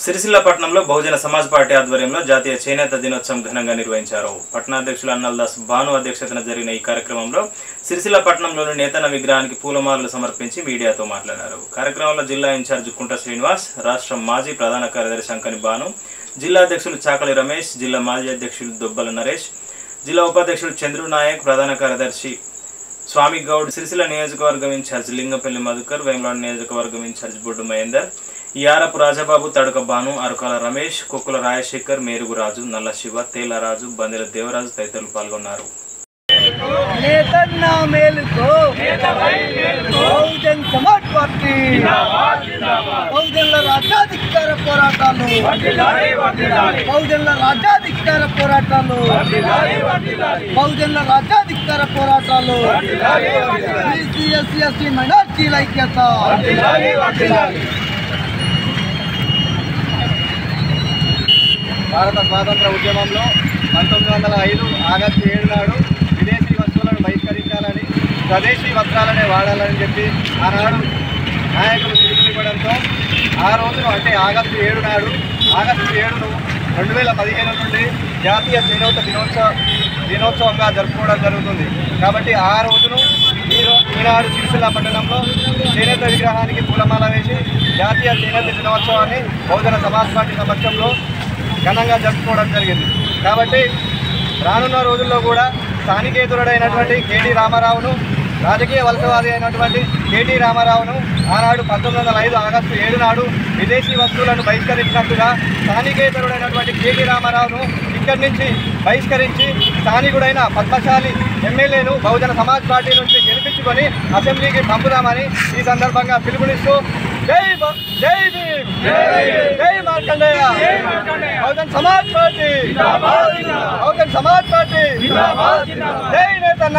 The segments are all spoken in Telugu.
సిరిసిల్ల పట్టణంలో బహుజన సమాజ్ పార్టీ ఆధ్వర్యంలో జాతీయ చేనేత దినోత్సవం ఘనంగా నిర్వహించారు పట్టణాధ్యక్షులు అన్నల్దాస్ భాను అధ్యక్షతన జరిగిన ఈ కార్యక్రమంలో సిరిసిల్ల పట్టణంలోని నేతన్న విగ్రహానికి పూలమాలలు సమర్పించి మీడియాతో మాట్లాడారు కార్యక్రమంలో జిల్లా ఇన్ఛార్జ్ కుంట శ్రీనివాస్ రాష్ట్ర మాజీ ప్రధాన కార్యదర్శి అంకని భాను జిల్లా అధ్యక్షులు చాకలి రమేష్ జిల్లా మాజీ అధ్యక్షులు దొబ్బల నరేష్ జిల్లా ఉపాధ్యక్షుడు చంద్రు నాయక్ ప్రధాన కార్యదర్శి స్వామి గౌడ్ సిరిసిల్ల నియోజకవర్గం ఇన్ఛార్జ్ లింగపల్లి మధుకర్ వేములాడు నియోజకవర్గం ఇన్ఛార్జ్ బొడ్డు మహేందర్ యారపు రాజబాబు తడుక భాను అరకాల రమేష్ కుక్కుల రాజశేఖర్ మేరుగు రాజు నల్ల శివ తేలరాజు బందెల దేవరాజు తదితరులు పాల్గొన్నారు నేతన్న మేలుకో బహుజన్ సమాజ్ పార్టీ బహుజన్ల రాజ్యాధికార పోరాటాలు బహుజన్ల రాజ్యాధికార పోరాటాలు బహుజన్ల రాజ్యాధికార పోరాటాలు బీసీ ఎస్సీ ఎస్టీ మైనార్టీల ఐక్యత భారత స్వాతంత్ర ఉద్యమంలో పంతొమ్మిది వందల ఐదు ఆగస్టు ఏడు నాడు విదేశీ వస్తువులను బహిష్కరించాలని స్వదేశీ వస్త్రాలనే వాడాలని చెప్పి ఆనాడు నాయకులు పిలుపునివ్వడంతో ఆ రోజును అంటే ఆగస్టు ఏడు నాడు ఆగస్టు ఏడును రెండు వేల పదిహేను నుండి జాతీయ చేనేత దినోత్సవ దినోత్సవంగా జరుపుకోవడం జరుగుతుంది కాబట్టి ఆ రోజును ఈ రో- ఈనాడు సిరిసిల్ల పట్టణంలో చేనేత విగ్రహానికి పూలమాల వేసి జాతీయ చేనేత దినోత్సవాన్ని బహుజన సమాజ్ పార్టీ సమక్షంలో ఘనంగా జరుపుకోవడం జరిగింది కాబట్టి రానున్న రోజుల్లో కూడా స్థానికేతరుడైనటువంటి కేటీ రామారావును రాజకీయ వలసవాది అయినటువంటి కేటీ రామారావును ఆనాడు పంతొమ్మిది వందల ఐదు ఆగస్టు ఏడు నాడు విదేశీ వస్తువులను బహిష్కరించినట్టుగా స్థానికేతరుడైనటువంటి కేటీ రామారావును ఇక్కడి నుంచి బహిష్కరించి స్థానికుడైన పద్మశాలి ఎమ్మెల్యేను బహుజన సమాజ్ పార్టీ నుంచి గెలిపించుకొని అసెంబ్లీకి పంపుదామని ఈ సందర్భంగా పిలుపునిస్తూ జై బ- జై భీమ్ జై మార్కండేయ బహుజన్ సమాజ్ పార్టీ బహుజన్ సమాజ్ పార్టీ జై నేతన్న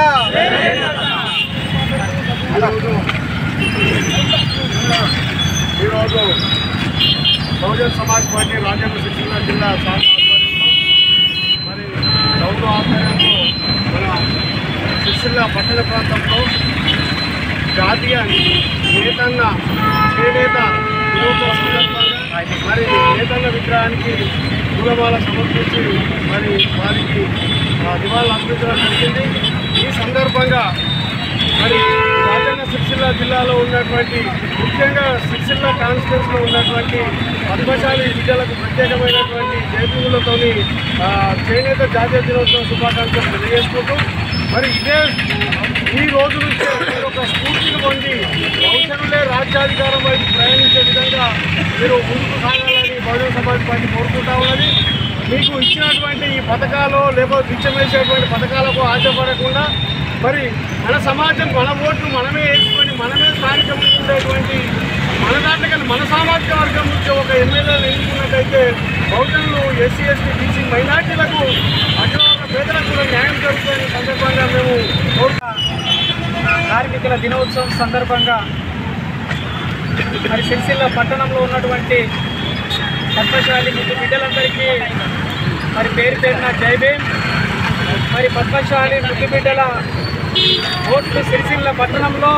ఈరోజు బహుజన్ సమాజ్ పార్టీ రాజన్న సిరిసిల్ల జిల్లా శాఖ ఆధ్వర్యంలో మరి ప్రభుత్వ ఆధ్వర్యంలో మన సిరిసిల్ల పట్టణ ప్రాంతంలో జాతీయ నేతన్న చేనేత దినోత్సవ సందర్భంగా మరి నేతన్న విగ్రహానికి పూలమాల సమర్పించి మరి వారికి ఆ, నివాళులు అర్పించడం జరిగింది ఈ సందర్భంగా మరి రాజన్న సిరిసిల్ల జిల్లాలో ఉన్నటువంటి ముఖ్యంగా సిరిసిల్ల కాన్స్టిట్యూన్స్లో ఉన్నటువంటి పద్మశాలి విద్యలకు ప్రత్యేకమైనటువంటి జైపూలతోని చేనేత జాతీయ దినోత్సవ శుభాకాంక్షలు తెలియజేసుకుంటూ మరి ఇదే ఈ రోజు నుంచే మీరు ఒక స్ఫూర్తిని పొంది భవిష్యత్తులే రాజ్యాధికారం వైపు ప్రయాణించే విధంగా మీరు ముందుకు సాగాలని బహుజన సమాజ్ పార్టీ కోరుకుంటా ఉన్నది మీకు ఇచ్చినటువంటి ఈ పథకాలు లేకపోతే పిచ్చమేసేటువంటి పథకాలకు ఆశపడకుండా మరి మన సమాజం మన ఓట్లు మనమే వేసుకొని మనమే స్థానికంగా ఉండేటువంటి మన దాంట్లో కానీ మన సామాజిక వర్గం నుంచి ఒక ఎమ్మెల్యేలు ఎన్నుకున్నట్టయితే బహుజనులు ఎస్సీ ఎస్టీ బీసీ మైనార్టీలకు అగ్రవర్ణ పేదలకు కూడా న్యాయం జరుగుతున్న సందర్భంగా మేము కోరుతా కార్మికుల దినోత్సవం సందర్భంగా మరి సిరిసిల్ల పట్టణంలో ఉన్నటువంటి పద్మశాలి ముద్దు బిడ్డలందరికీ మరి పేరు పేరున జై భీమ్ మరి పద్మశాలి ముద్దు బిడ్డల ఓట్లు సిరిసిల్ల పట్టణంలో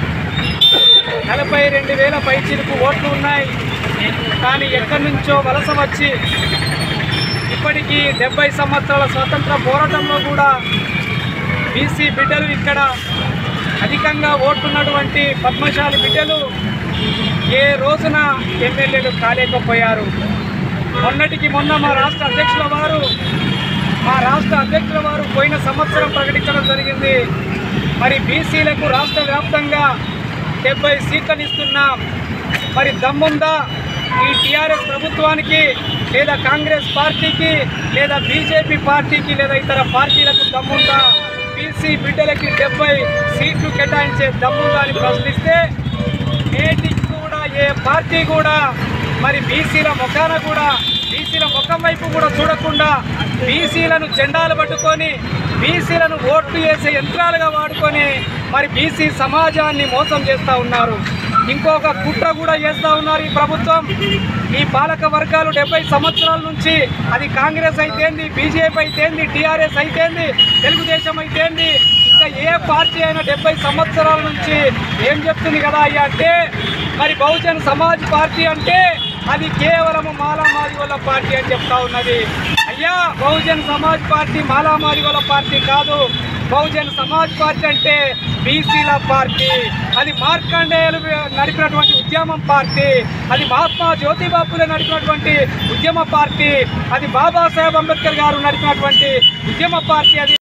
నలభై రెండు వేల పైచిలకు ఓట్లు ఉన్నాయి కానీ ఎక్కడి నుంచో వలస వచ్చి ఇప్పటికీ డెబ్బై సంవత్సరాల స్వాతంత్ర పోరాటంలో కూడా బీసీ బిడ్డలు ఇక్కడ అధికంగా ఓటున్నటువంటి పద్మశాలి బిడ్డలు ఏ రోజున ఎమ్మెల్యేలు కాలేకపోయారు మొన్నటికి మొన్న మా రాష్ట్ర అధ్యక్షుల వారు మా రాష్ట్ర అధ్యక్షుల వారు పోయిన సంవత్సరం ప్రకటించడం జరిగింది మరి బీసీలకు రాష్ట్ర వ్యాప్తంగా డెబ్బై సీట్లను ఇస్తున్నాం మరి దమ్ముందా ఈ టీఆర్ఎస్ ప్రభుత్వానికి లేదా కాంగ్రెస్ పార్టీకి లేదా బీజేపీ పార్టీకి లేదా ఇతర పార్టీలకు దమ్ముందా బీసీ బిడ్డలకి డెబ్బై సీట్లు కేటాయించే దమ్ముందా అని ప్రశ్నిస్తే నేటికి కూడా ఏ పార్టీ కూడా మరి బీసీల ముఖాన కూడా బీసీల ముఖం వైపు కూడా చూడకుండా బీసీలను జెండాలు పట్టుకొని బీసీలను ఓట్లు వేసే యంత్రాలుగా వాడుకొని మరి బీసీ సమాజాన్ని మోసం చేస్తూ ఉన్నారు ఇంకొక కుట్ర కూడా చేస్తూ ఉన్నారు ఈ ప్రభుత్వం ఈ పాలక వర్గాలు డెబ్బై సంవత్సరాల నుంచి అది కాంగ్రెస్ అయితేంది బీజేపీ అయితేంది టీఆర్ఎస్ అయితేంది తెలుగుదేశం అయితేంది ఇంకా ఏ పార్టీ అయినా డెబ్బై సంవత్సరాల నుంచి ఏం చెప్తుంది కదా అయ్యా అంటే మరి బహుజన్ సమాజ్ పార్టీ అంటే అది కేవలము మాలామాది వాళ్ళ పార్టీ అని చెప్తా ఉన్నది అయ్యా బహుజన్ సమాజ్ పార్టీ మాలామాది వాళ్ళ పార్టీ కాదు బహుజన్ సమాజ్ పార్టీ అంటే బీసీల పార్టీ అది మార్కండేయులు నడిపినటువంటి ఉద్యమం పార్టీ అది మహాత్మా జ్యోతిబాపులే నడిపినటువంటి ఉద్యమ పార్టీ అది బాబాసాహెబ్ అంబేద్కర్ గారు నడిపినటువంటి ఉద్యమ పార్టీ అది